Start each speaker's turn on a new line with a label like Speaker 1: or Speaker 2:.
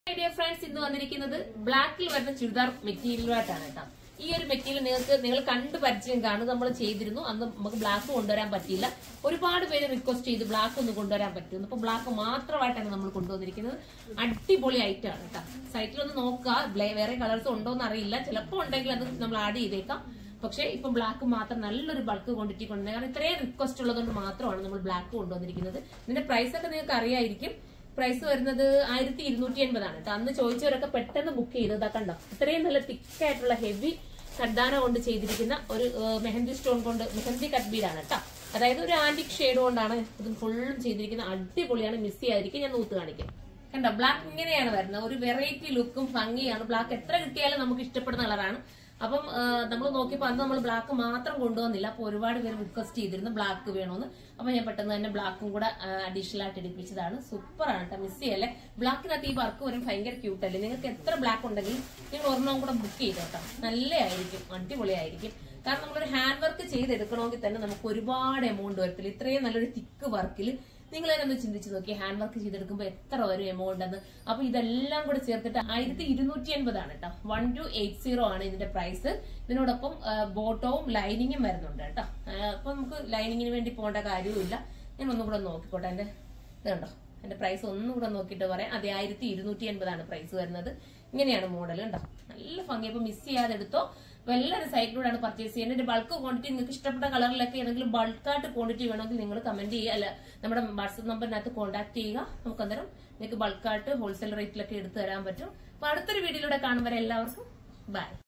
Speaker 1: dear friends ഇന്ന് വന്നിരിക്കുന്നത് ബ്ലാക്കിൽ വരുന്ന ചുരിദാർ മെറ്റീരിയലുമായിട്ടാണ് കേട്ടോ ഈ ഒരു മെറ്റീരിയൽ നിങ്ങൾക്ക് നിങ്ങൾ കണ്ടു പരിചയം കാണും നമ്മൾ ചെയ്തിരുന്നു അന്ന് നമുക്ക് ബ്ലാക്ക് കൊണ്ടുവരാൻ പറ്റിയില്ല ഒരുപാട് പേര് റിക്വസ്റ്റ് ചെയ്ത് ബ്ലാക്ക് ഒന്ന് കൊണ്ടുവരാൻ പറ്റുന്നു അപ്പൊ ബ്ലാക്ക് മാത്രമായിട്ടാണ് നമ്മൾ കൊണ്ടുവന്നിരിക്കുന്നത് അടിപൊളി ഐറ്റം ആണ് കേട്ടോ സൈറ്റിൽ ഒന്ന് നോക്കുക ബ്ലേ- വേറെ കളേഴ്സ് ഉണ്ടോ എന്ന് അറിയില്ല ചിലപ്പോൾ ഉണ്ടെങ്കിൽ അത് നമ്മൾ ആഡ് ചെയ്തേക്കാം പക്ഷേ ഇപ്പൊ ബ്ലാക്ക് മാത്രം നല്ലൊരു ബൾക്ക് ക്വാണ്ടിറ്റി കൊണ്ടുവന്നത് കാരണം ഇത്രയും റിക്വസ്റ്റ് ഉള്ളതുകൊണ്ട് മാത്രമാണ് നമ്മൾ ബ്ലാക്ക് കൊണ്ടുവന്നിരിക്കുന്നത് ഇതിന്റെ പ്രൈസ് ഒക്കെ നിങ്ങൾക്ക് അറിയായിരിക്കും പ്രൈസ് വരുന്നത് ആയിരത്തി ഇരുന്നൂറ്റി എൺപതാണ് കേട്ടോ അന്ന് ചോദിച്ചവരൊക്കെ പെട്ടെന്ന് ബുക്ക് ചെയ്തതാ കണ്ടോ ഇത്രയും നല്ല തിക്കായിട്ടുള്ള ഹെവി കഡ്ദാന കൊണ്ട് ചെയ്തിരിക്കുന്ന ഒരു ഏഹ്, മെഹന്തി സ്റ്റോൺ കൊണ്ട് മെഹന്തി കട്ട് ബീഡാണ് കേട്ടോ അതായത് ഒരു ആന്റിക് ഷെയ്ഡ് കൊണ്ടാണ് ഇത് ഫുള്ളും ചെയ്തിരിക്കുന്ന അടിപൊളിയാണ് മിസ് ചെയ്യാതിരിക്കും ഞാൻ നൂത്ത് കാണിക്കാം കണ്ടോ ബ്ലാക്ക് ഇങ്ങനെയാണ് വരുന്നത് ഒരു വെറൈറ്റി ലുക്കും ഭംഗിയാണ് ബ്ലാക്ക് എത്ര കിട്ടിയാലും നമുക്ക് ഇഷ്ടപ്പെടുന്ന കളറാണ് അപ്പം നമ്മൾ നോക്കിയപ്പോൾ അന്ന് നമ്മൾ ബ്ലാക്ക് മാത്രം കൊണ്ടുവന്നില്ല അപ്പൊ ഒരുപാട് പേര് റിക്വസ്റ്റ് ചെയ്തിരുന്നു ബ്ലാക്ക് വേണമെന്ന് അപ്പൊ ഞാൻ പെട്ടെന്ന് തന്നെ ബ്ലാക്കും കൂടെ അഡീഷണൽ ആയിട്ട് എടുപ്പിച്ചതാണ് സൂപ്പറാണ് കേട്ടോ മിസ് ചെയ്യല്ലേ ബ്ലാക്കിനകത്ത് ഈ വർക്ക് വരും ഭയങ്കര ക്യൂട്ട് അല്ലേ നിങ്ങൾക്ക് എത്ര ബ്ലാക്ക് ഉണ്ടെങ്കിലും നിങ്ങൾ ഒരെണ്ണം കൂടെ ബുക്ക് ചെയ്തോ കേട്ടോ നല്ലതായിരിക്കും അടിപൊളിയായിരിക്കും കാരണം നമ്മളൊരു ഹാൻഡ് വർക്ക് ചെയ്തെടുക്കണമെങ്കിൽ തന്നെ നമുക്ക് ഒരുപാട് എമൗണ്ട് വരത്തില്ല ഇത്രയും നല്ലൊരു തിക്ക് വർക്കിൽ നിങ്ങൾ തന്നെ ഒന്ന് ചിന്തിച്ച് നോക്കി ഹാൻഡ് വർക്ക് ചെയ്തെടുക്കുമ്പോൾ എത്ര വരും എമൗണ്ട് എന്ന് അപ്പൊ ഇതെല്ലാം കൂടെ ചേർത്തിട്ട് ആയിരത്തി ഇരുന്നൂറ്റി എൺപതാണ് കേട്ടോ വൺ ടു എയ്റ്റ് സീറോ ആണ് ഇതിന്റെ പ്രൈസ് ഇതിനോടൊപ്പം ബോട്ടവും ലൈനിങ്ങും വരുന്നുണ്ട് കേട്ടോ ആ, അപ്പൊ നമുക്ക് ലൈനിങ്ങിന് വേണ്ടി പോകേണ്ട കാര്യവുമില്ല ഞാൻ ഒന്നും കൂടെ നോക്കിക്കോട്ടെ എന്റെ ഇത് കണ്ടോ എന്റെ പ്രൈസ് ഒന്നും കൂടെ നോക്കിയിട്ട് പറയാം അതെ ആയിരത്തി ഇരുന്നൂറ്റി എൺപതാണ് പ്രൈസ് വരുന്നത് ഇങ്ങനെയാണ് മോഡൽ കണ്ടോ നല്ല ഭംഗി അപ്പൊ മിസ് ചെയ്യാതെ എടുത്തോ അപ്പൊ എല്ലാവരും സൈറ്റിലൂടെയാണ് പർച്ചേസ് ചെയ്യുന്നത് ഇതിന്റെ ബൾക്ക് ക്വാണ്ടിറ്റി നിങ്ങൾക്ക് ഇഷ്ടപ്പെട്ട കളറിലൊക്കെ ഏതെങ്കിലും ബൾക്കായിട്ട് ക്വാണ്ടിറ്റി വേണമെങ്കിൽ നിങ്ങൾ കമന്റ് ചെയ്യുക അല്ല നമ്മുടെ വാട്സ്ആപ്പ് നമ്പറിനകത്ത് കോൺടാക്ട് ചെയ്യുക നമുക്ക് അന്നേരം നിങ്ങൾക്ക് ബൾക്കായിട്ട് ഹോൾസെയിൽ റേറ്റിലൊക്കെ എടുത്തു തരാൻ പറ്റും അപ്പൊ അടുത്തൊരു വീഡിയോയിലൂടെ കാണുമ്പോൾ എല്ലാവർക്കും ബൈ